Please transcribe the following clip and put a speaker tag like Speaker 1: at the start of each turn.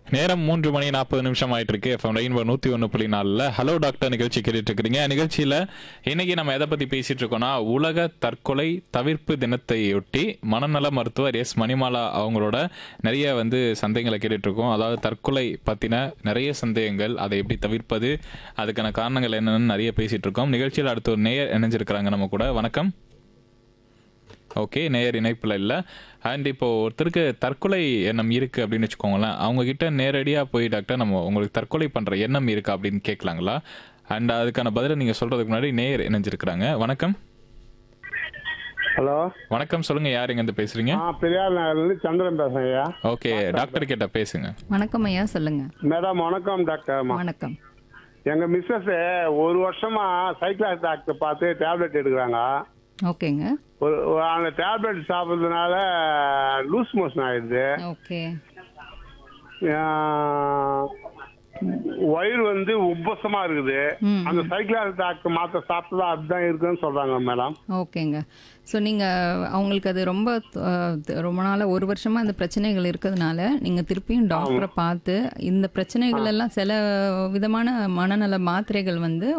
Speaker 1: நேரம் மூன்று மணி நாற்பது நிமிஷம் ஆயிட்டு இருக்கு எஃப்எம் ரெயின்போ நூத்தி ஒன்று புள்ளி நாலில் ஹலோ டாக்டர் நிகழ்ச்சி கேட்டுட்டு இருக்கிறீங்க நிகழ்ச்சியில இன்னைக்கு நம்ம எதை பத்தி பேசிட்டு இருக்கோம்னா உலக தற்கொலை தவிர்ப்பு தினத்தையொட்டி மனநல மருத்துவர் எஸ் மணிமாலா அவங்களோட நிறைய வந்து சந்தேகங்களை கேட்டுட்டு இருக்கோம் அதாவது தற்கொலை பத்தின நிறைய சந்தேகங்கள் அதை எப்படி தவிர்ப்பது அதுக்கான காரணங்கள் என்னன்னு நிறைய பேசிட்டு இருக்கோம் நிகழ்ச்சியில் அடுத்து ஒரு நேயர் இணைஞ்சிருக்கிறாங்க நம்ம கூட வணக்கம் ஓகே நேயர் இணைப்பில் இல்லை அண்ட் இப்போ ஒருத்தருக்கு தற்கொலை எண்ணம் இருக்கு அப்படின்னு வச்சுக்கோங்களேன் அவங்க கிட்ட நேரடியாக போய் டாக்டர் நம்ம உங்களுக்கு தற்கொலை பண்ற எண்ணம் இருக்கா அப்படின்னு கேட்கலாங்களா அண்ட் அதுக்கான பதிலை நீங்க சொல்றதுக்கு முன்னாடி நேயர் இணைஞ்சிருக்கிறாங்க வணக்கம்
Speaker 2: ஹலோ
Speaker 1: வணக்கம் சொல்லுங்க யார் இருந்து பேசுறீங்க
Speaker 2: ஆ பெரியார் நகர்லேருந்து சந்திரன் பேசுறேன் ஐயா
Speaker 1: ஓகே டாக்டர் கிட்ட பேசுங்க
Speaker 3: வணக்கம் ஐயா சொல்லுங்க
Speaker 2: மேடம் வணக்கம் டாக்டர்
Speaker 3: வணக்கம்
Speaker 2: எங்க மிஸ்ஸஸ் ஒரு வருஷமா சைக்கிளாஸ் டாக்டர் பார்த்து டேப்லெட் எடுக்கிறாங்க
Speaker 3: ஓகேங்க
Speaker 2: ஒரு ஒரு- அந்த டேப்லெட் சாப்பிட்றதுனால லூஸ் மோஷன் ஆயிடுது
Speaker 3: ஓகே
Speaker 2: ஆஹ், வயிறு வந்து உப்பசமா இருக்குது
Speaker 3: ம்.
Speaker 2: அந்த சைக்கிளாஸ் டாக்டர் மாத்திரை சாப்பிட்டா அதுதான் இருக்குன்னு சொல்றாங்க மேடம்
Speaker 3: ஓகேங்க ஸோ நீங்கள் அவங்களுக்கு அது ரொம்ப அஹ், ரொம்ப நாளாக ஒரு வருஷமாக இந்த பிரச்சனைகள் இருக்கிறதுனால நீங்கள் திருப்பியும் டாக்டரை பார்த்து இந்த பிரச்சனைகள் எல்லாம் சில விதமான மனநல மாத்திரைகள் வந்து